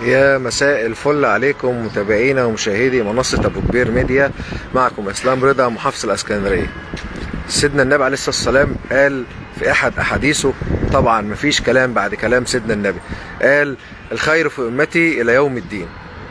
يا مساء الفل عليكم متابعينا ومشاهدي منصة أبو كبير ميديا معكم إسلام رضا محافظ الإسكندرية سيدنا النبي عليه الصلاة والسلام قال في أحد أحاديثه طبعا مفيش كلام بعد كلام سيدنا النبي قال الخير في أمتي إلى يوم الدين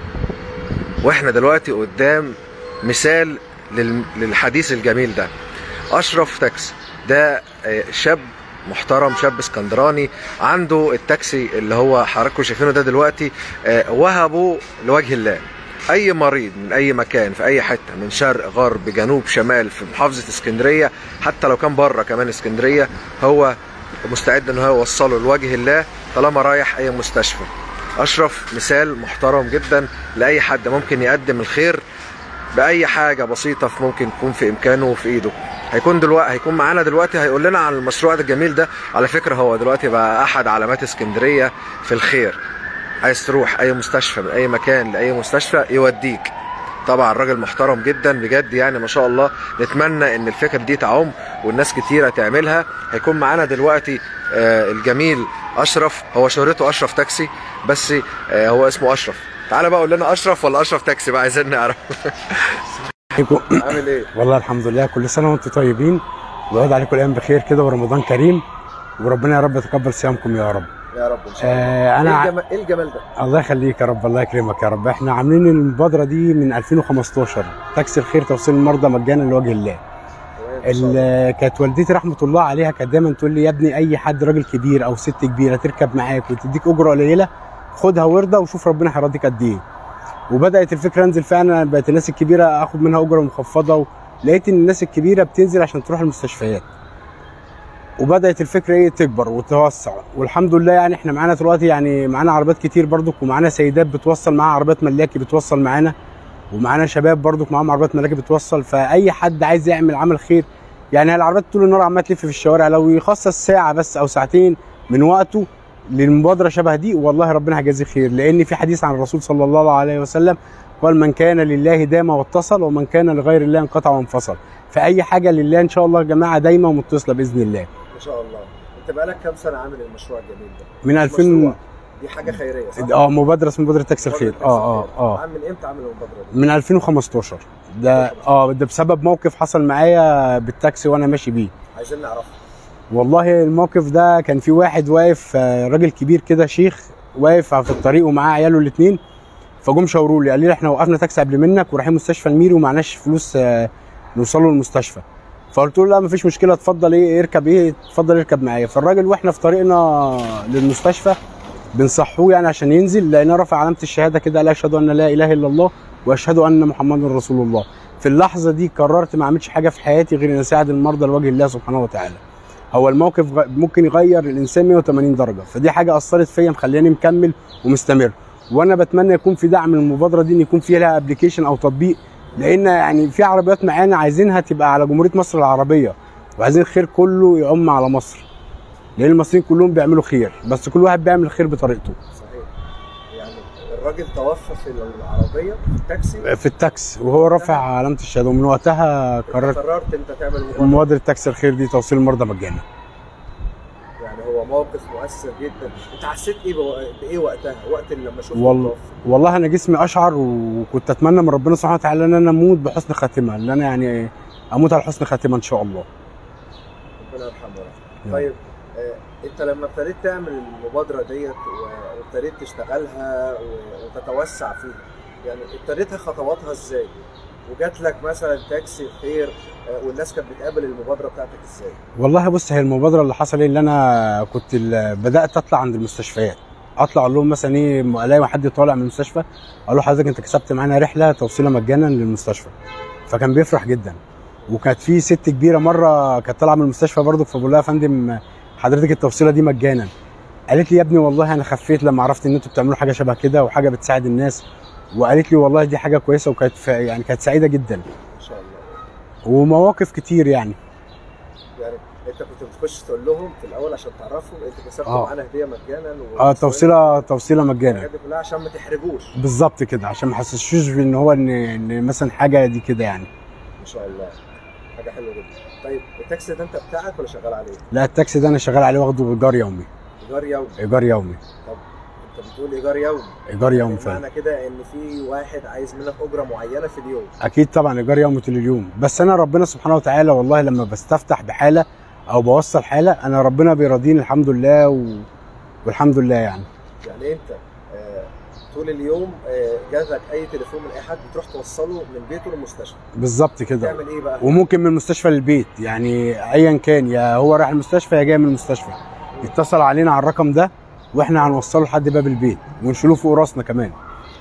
وإحنا دلوقتي قدام مثال لل- للحديث الجميل ده أشرف تاكسي ده آه، شاب محترم شاب اسكندراني عنده التاكسي اللي هو حضراتكم شايفينه ده دلوقتي آه، وهبه لوجه الله اي مريض من اي مكان في اي حته من شرق غرب جنوب شمال في محافظه اسكندريه حتى لو كان بره كمان اسكندريه هو مستعد ان هو يوصله لوجه الله طالما رايح اي مستشفى اشرف مثال محترم جدا لاي حد ممكن يقدم الخير باي حاجه بسيطه في ممكن تكون في امكانه وفي ايده هيكون دلوقتي هيكون معانا دلوقتي هيقول لنا عن المشروع ده الجميل ده على فكره هو دلوقتي بقى احد علامات اسكندريه في الخير عايز تروح اي مستشفى من اي مكان لاي مستشفى يوديك طبعا راجل محترم جدا بجد يعني ما شاء الله نتمنى ان الفكره دي تعم والناس كتيره تعملها هيكون معانا دلوقتي آه، الجميل اشرف هو شهرته اشرف تاكسي بس آه، هو اسمه اشرف تعالى بقى قول لنا اشرف ولا اشرف تاكسي بقى عايزين نعرف عليكم عامل ايه والله الحمد لله كل سنه وانتم طيبين ويعود عليكم الايام بخير كده ورمضان كريم وربنا يا رب يتقبل صيامكم يا رب يا رب ان شاء الله آه انا ايه ع- الجمال, إيه الجمال ده الله يخليك يا رب الله يكرمك يا رب احنا عاملين المبادره دي من 2015 تاكسي الخير توصيل المرضى مجانا لوجه الله إن شاء الله. ال- كانت والدتي رحمه الله عليها كانت دايما تقول لي يا ابني اي حد راجل كبير او ست كبيره تركب معاك وتديك اجره قليله خدها وارضى وشوف ربنا هيرضيك قد ايه وبدات الفكره انزل فعلا بقت الناس الكبيره اخد منها اجره مخفضه ولقيت ان الناس الكبيره بتنزل عشان تروح المستشفيات وبدات الفكره ايه تكبر وتتوسع والحمد لله يعني احنا معانا دلوقتي يعني معانا عربيات كتير برضك ومعانا سيدات بتوصل معاها عربيات ملاكي بتوصل معانا ومعانا شباب برضك معاهم عربيات ملاكي بتوصل فاي حد عايز يعمل عمل خير يعني هي العربيات طول النهار عماله تلف في الشوارع لو يخصص ساعه بس او ساعتين من وقته للمبادره شبه دي والله ربنا هيجازيه خير لان في حديث عن الرسول صلى الله عليه وسلم قال من كان لله دام واتصل ومن كان لغير الله انقطع وانفصل فاي حاجه لله ان شاء الله يا جماعه دايما ومتصله باذن الله ما شاء الله انت بقالك كام سنه عامل المشروع الجميل ده من 2000 مشروع. دي حاجه خيريه صح اه مبادره اسمها مبادره تاكسي الخير مبادرة اه اه تاكسي اه عام من امتى عامل المبادره دي من 2015 ده اه ده بسبب موقف حصل معايا بالتاكسي وانا ماشي بيه عايزين نعرفها والله الموقف ده كان في واحد واقف آه، راجل كبير كده شيخ واقف في الطريق ومعاه عياله الاثنين فجم شاوروا لي قال لي احنا وقفنا تاكسي قبل منك ورايحين مستشفى الميري ومعناش فلوس آه، نوصلوا المستشفى فقلت له لا مفيش مشكله اتفضل ايه اركب ايه اتفضل اركب معايا فالراجل واحنا في طريقنا للمستشفى بنصحوه يعني عشان ينزل لقيناه رافع علامه الشهاده كده قال اشهد ان لا اله الا الله واشهد ان محمدا رسول الله في اللحظه دي قررت ما اعملش حاجه في حياتي غير ان اساعد المرضى لوجه الله سبحانه وتعالى هو الموقف غ- ممكن يغير الانسان 180 درجه فدي حاجه اثرت فيا مخلياني مكمل ومستمر وانا بتمنى يكون في دعم للمبادره دي ان يكون فيها ابلكيشن او تطبيق لان يعني في عربيات معانا عايزينها تبقى على جمهوريه مصر العربيه وعايزين الخير كله يعم على مصر لان المصريين كلهم بيعملوا خير بس كل واحد بيعمل الخير بطريقته صحيح يعني الراجل توفى في العربيه في التاكسي في التاكس وهو رافع علامه الشهاده ومن وقتها قررت قررت انت تعمل مبادره مبادره تاكسي الخير دي توصيل المرضى مجانا يعني هو موقف مؤثر جدا انت حسيت ايه بو- بايه وقتها وقت اللي لما شفت والله الطف؟ والله انا جسمي اشعر وكنت اتمنى من ربنا سبحانه وتعالى ان انا اموت بحسن خاتمه ان انا يعني اموت على حسن خاتمه ان شاء الله ربنا يرحمه يا رب. يا طيب آه، انت لما ابتديت تعمل المبادره ديت و- وابتديت تشتغلها و- وتتوسع فيها يعني ابتديتها خطواتها ازاي؟ وجات لك مثلا تاكسي خير آه، والناس كانت بتقابل المبادره بتاعتك ازاي؟ والله بص هي المبادره اللي حصل ايه اللي انا كنت ال- بدات اطلع عند المستشفيات اطلع اقول لهم مثلا ايه الاقي حد طالع من المستشفى اقول له حضرتك انت كسبت معانا رحله توصيله مجانا للمستشفى فكان بيفرح جدا وكانت في ست كبيره مره كانت طالعه من المستشفى برضه فبقول لها يا فندم حضرتك التوصيله دي مجانا قالت لي يا ابني والله انا خفيت لما عرفت ان انتوا بتعملوا حاجه شبه كده وحاجه بتساعد الناس وقالت لي والله دي حاجه كويسه وكانت ف- يعني كانت سعيده جدا ان شاء الله ومواقف كتير يعني يعني انت كنت بتخش تقول لهم في الاول عشان تعرفوا انت كسبت آه. معانا هديه مجانا و- اه توصيله توصيله مجانا الحاجات دي كلها عشان ما تحرجوش بالظبط كده عشان ما يحسسوش ان هو ان ان مثلا حاجه دي كده يعني ما شاء الله حاجه حلوه جدا طيب التاكسي ده انت بتاعك ولا شغال عليه؟ لا التاكسي ده انا شغال عليه واخده ايجار يومي ايجار يومي ايجار يومي انت بتقول ايجار يومي ايجار يوم يعني فعلا معنى كده ان في واحد عايز منك اجره معينه في اليوم اكيد طبعا ايجار يوم طول اليوم بس انا ربنا سبحانه وتعالى والله لما بستفتح بحاله او بوصل حاله انا ربنا بيرضيني الحمد لله و... والحمد لله يعني يعني انت آه، طول اليوم آه، جالك اي تليفون من اي حد بتروح توصله من بيته للمستشفى بالظبط كده تعمل ايه بقى؟ وممكن من المستشفى للبيت يعني ايا كان يا هو رايح المستشفى يا جاي من المستشفى يتصل علينا على الرقم ده واحنا هنوصله لحد باب البيت ونشيله فوق راسنا كمان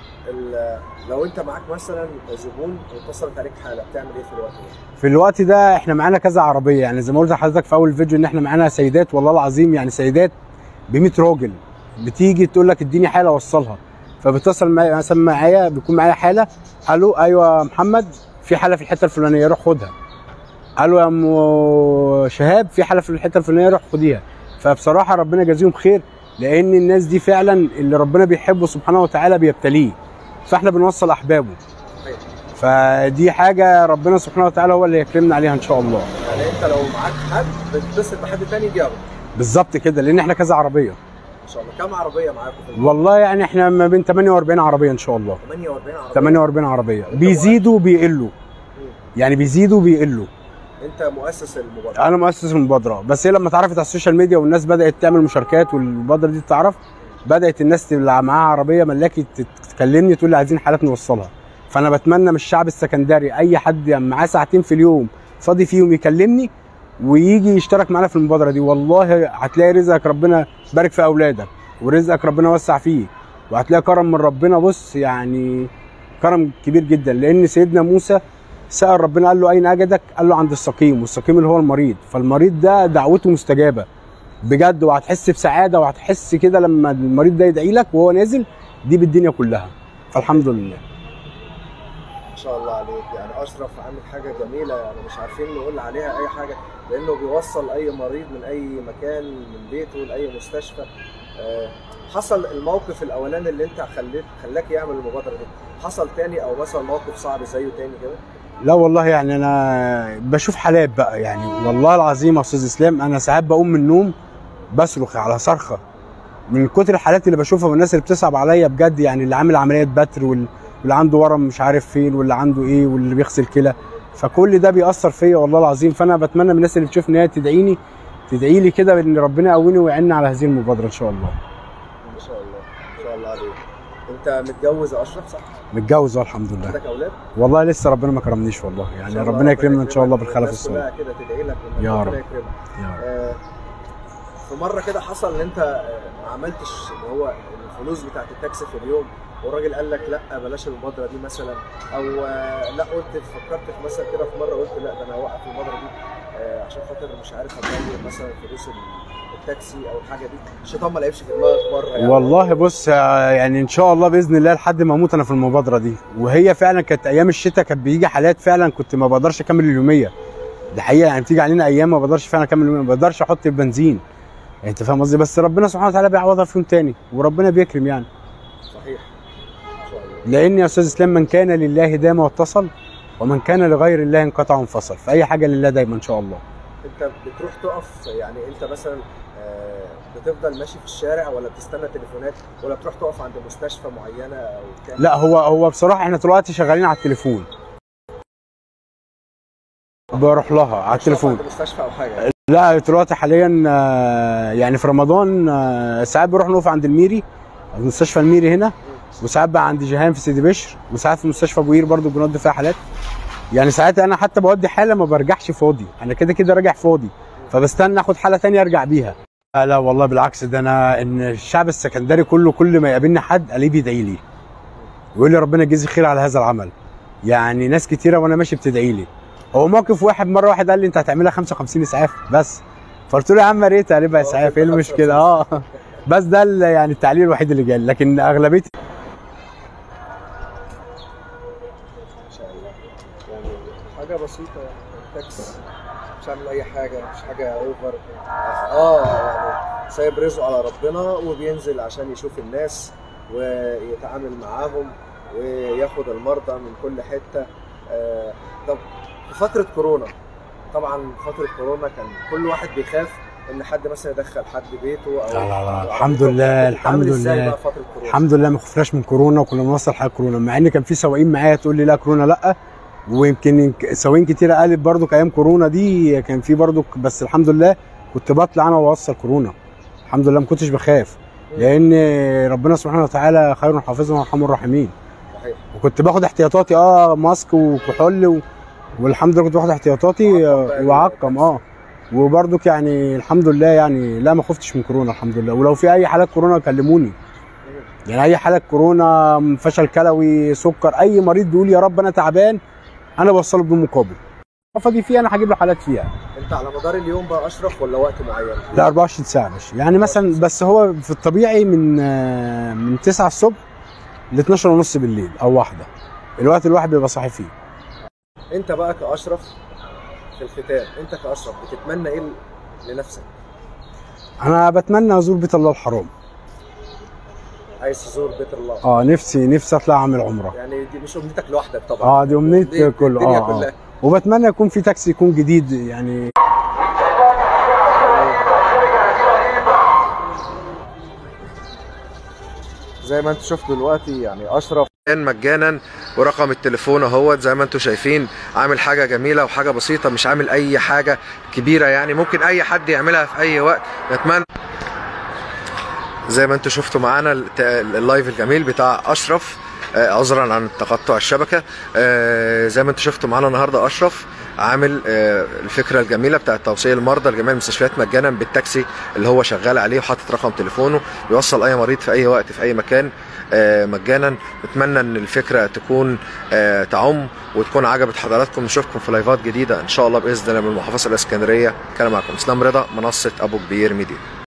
ال- لو انت معاك مثلا زبون واتصلت عليك حاله بتعمل ايه في الوقت ده؟ في الوقت ده احنا معانا كذا عربيه يعني زي ما قلت لحضرتك في اول فيديو ان احنا معانا سيدات والله العظيم يعني سيدات ب 100 راجل بتيجي تقول لك اديني حاله اوصلها فبتصل معايا مثلا معايا بيكون معايا حاله الو ايوه يا محمد في حاله في الحته الفلانيه روح خدها الو يا ام شهاب في حاله في الحته الفلانيه روح خديها فبصراحه ربنا يجازيهم خير لان الناس دي فعلا اللي ربنا بيحبه سبحانه وتعالى بيبتليه فاحنا بنوصل احبابه صحيح. فدي حاجه ربنا سبحانه وتعالى هو اللي يكرمنا عليها ان شاء الله يعني انت لو معاك حد بتتصل بحد تاني يجي ياخده بالظبط كده لان احنا كذا عربيه ان شاء الله كم عربيه معاكم في اليوم؟ والله يعني احنا ما بين 48 عربيه ان شاء الله 48 عربيه 48 عربيه بيزيدوا وبيقلوا يعني بيزيدوا وبيقلوا انت مؤسس المبادره انا مؤسس المبادره بس هي لما اتعرفت على السوشيال ميديا والناس بدات تعمل مشاركات والمبادره دي تتعرف بدات الناس اللي معاها عربيه ملاكي تت- تكلمني تقول لي عايزين حالات نوصلها فانا بتمنى من الشعب السكندري اي حد معاه ساعتين في اليوم فاضي فيهم يكلمني ويجي يشترك معانا في المبادره دي والله هتلاقي رزقك ربنا بارك في اولادك ورزقك ربنا وسع فيه وهتلاقي كرم من ربنا بص يعني كرم كبير جدا لان سيدنا موسى سأل ربنا قال له أين أجدك؟ قال له عند السقيم والسقيم اللي هو المريض فالمريض ده دعوته مستجابة بجد وهتحس بسعادة وهتحس كده لما المريض ده يدعي لك وهو نازل دي بالدنيا كلها فالحمد لله ما شاء الله عليك يعني اشرف عامل حاجه جميله يعني مش عارفين نقول عليها اي حاجه لانه بيوصل اي مريض من اي مكان من بيته لاي مستشفى آه، حصل الموقف الاولاني اللي انت خليت خلاك يعمل المبادره دي حصل تاني او مثلا موقف صعب زيه تاني كده لا والله يعني أنا بشوف حالات بقى يعني والله العظيم يا أستاذ إسلام أنا ساعات بقوم من النوم بصرخ على صرخة من كتر الحالات اللي بشوفها والناس اللي بتصعب عليا بجد يعني اللي عامل عملية بتر وال- واللي عنده ورم مش عارف فين واللي عنده ايه واللي بيغسل كلى فكل ده بيأثر فيا والله العظيم فانا بتمنى من الناس اللي بتشوفني هي تدعيني تدعي لي كده بان ربنا يقويني ويعيني على هذه المبادره ان شاء الله ما شاء الله ما شاء الله عليك انت متجوز يا اشرف صح متجوز أهو الحمد لله عندك اولاد والله لسه ربنا ما كرمنيش والله إن يعني شاء الله ربنا يكرمنا ان شاء الله يكرمك بالخلف والناس الصالح كلها كده تدعي لك وإن يا ربنا رب. يكرمك يا رب. آه، في مره كده حصل ان انت آه، ما عملتش اللي هو الفلوس بتاعت التاكسي في اليوم والراجل قال لك لا بلاش المبادره دي مثلا او آه، لا قلت فكرت في مثلا كده في مره قلت لا ده انا هوقف المبادره دي آه، عشان خاطر مش عارف اطور مثلا فلوس التاكسي او الحاجه دي الشيطان ما لعبش في دماغك مره يعني والله بص آه، يعني ان شاء الله باذن الله لحد ما اموت انا في المبادره دي وهي فعلا كانت ايام الشتاء كانت بيجي حالات فعلا كنت ما بقدرش اكمل اليوميه ده حقيقه يعني بتيجي علينا ايام ما بقدرش فعلا اكمل اليوميه ما بقدرش احط البنزين يعني انت فاهم قصدي بس ربنا سبحانه وتعالى بيعوضها في يوم تاني وربنا بيكرم يعني صحيح ان شاء الله لان يا استاذ اسلام من كان لله دام واتصل ومن كان لغير الله انقطع وانفصل فاي حاجه لله دايما ان شاء الله انت بتروح تقف يعني انت مثلا آه، بتفضل ماشي في الشارع ولا بتستنى تليفونات ولا بتروح تقف عند مستشفى معينه او بتعمل لا هو هو بصراحه احنا دلوقتي شغالين على التليفون بروح لها على مش تقف التليفون عند مستشفى او حاجه لا دلوقتي حاليا آه، يعني في رمضان آه، ساعات بروح نقف عند الميري مستشفى الميري هنا وساعات بقى عند جيهان في سيدي بشر وساعات في مستشفى ابو قير برضو بنودي فيها حالات يعني ساعات انا حتى بودي حاله ما برجعش فاضي انا كده كده راجع فاضي فبستنى اخد حاله تانية ارجع بيها لا, لا والله بالعكس ده انا ان الشعب السكندري كله كل ما يقابلني حد الاقيه بيدعي لي ويقول لي ربنا يجزي خير على هذا العمل يعني ناس كتيره وانا ماشي بتدعي لي هو موقف واحد مره واحد قال لي انت هتعملها 55 اسعاف بس فقلت له يا عم يا ريت هنبقى اسعاف ايه المشكله اه بس ده ال- يعني التعليل الوحيد اللي جالي لكن اغلبيه ان شاء الله يعني حاجه بسيطه يعني تاكس مش عامل اي حاجه مش حاجه اوفر اه يعني سايب رزقه على ربنا وبينزل عشان يشوف الناس ويتعامل معاهم وياخد المرضى من كل حته آه طب في فتره كورونا طبعا فتره كورونا كان كل واحد بيخاف ان حد مثلا يدخل حد بيته او لا لا لا، أو الحمد عربيته. لله، كنت بتتعامل الحمد ازاي لله. بقى فتره كورونا الحمد لله ما خفناش من كورونا وكنا بنوصل حاجه كورونا مع ان كان في سواقين معايا تقول لي لا كورونا لا ويمكن سواقين كتير قالت برضو ايام كورونا دي كان في برضو بس الحمد لله كنت بطلع انا واوصل كورونا الحمد لله ما كنتش بخاف لان ربنا سبحانه وتعالى خير حافظا وارحم الراحمين صحيح وكنت باخد احتياطاتي اه ماسك وكحول و... والحمد لله كنت باخد احتياطاتي آه، بقى وعقم اه وبرضك يعني الحمد لله يعني لا ما خفتش من كورونا الحمد لله ولو في اي حالات كورونا كلموني يعني اي حاله كورونا فشل كلوي سكر اي مريض بيقول يا رب انا تعبان انا بوصله بدون مقابل فاضي فيها انا هجيب له حالات فيها انت على مدار اليوم بقى اشرف ولا وقت معين؟ لا 24 ساعه مش يعني مثلا بس هو في الطبيعي من آه، من 9 الصبح ل 12 ونص بالليل او واحده الوقت الواحد بيبقى صاحي فيه انت بقى كاشرف في الختام انت كاشرف بتتمنى ايه لنفسك؟ انا بتمنى ازور بيت الله الحرام عايز تزور بيت الله اه نفسي نفسي اطلع اعمل عمره يعني دي مش امنيتك لوحدك طبعا اه دي امنيه كله الدنيا اه, آه. كلها وبتمنى يكون في تاكسي يكون جديد يعني زي ما انتم شفتوا دلوقتي يعني اشرف كان مجانا ورقم التليفون اهوت زي ما انتم شايفين عامل حاجه جميله وحاجه بسيطه مش عامل اي حاجه كبيره يعني ممكن اي حد يعملها في اي وقت نتمنى زي ما انتم شفتوا معانا الت- اللايف الجميل بتاع اشرف آه، عذرا عن تقطع الشبكه آه، زي ما انتم شفتوا معانا النهارده اشرف عامل آه، الفكره الجميله بتاعت توصيل المرضى لجميع المستشفيات مجانا بالتاكسي اللي هو شغال عليه وحاطط رقم تليفونه بيوصل اي مريض في اي وقت في اي مكان آه، مجانا نتمنى ان الفكره تكون آه، تعم وتكون عجبت حضراتكم نشوفكم في لايفات جديده ان شاء الله باذن الله من محافظه الاسكندريه كان معكم اسلام رضا منصه ابو كبير ميديا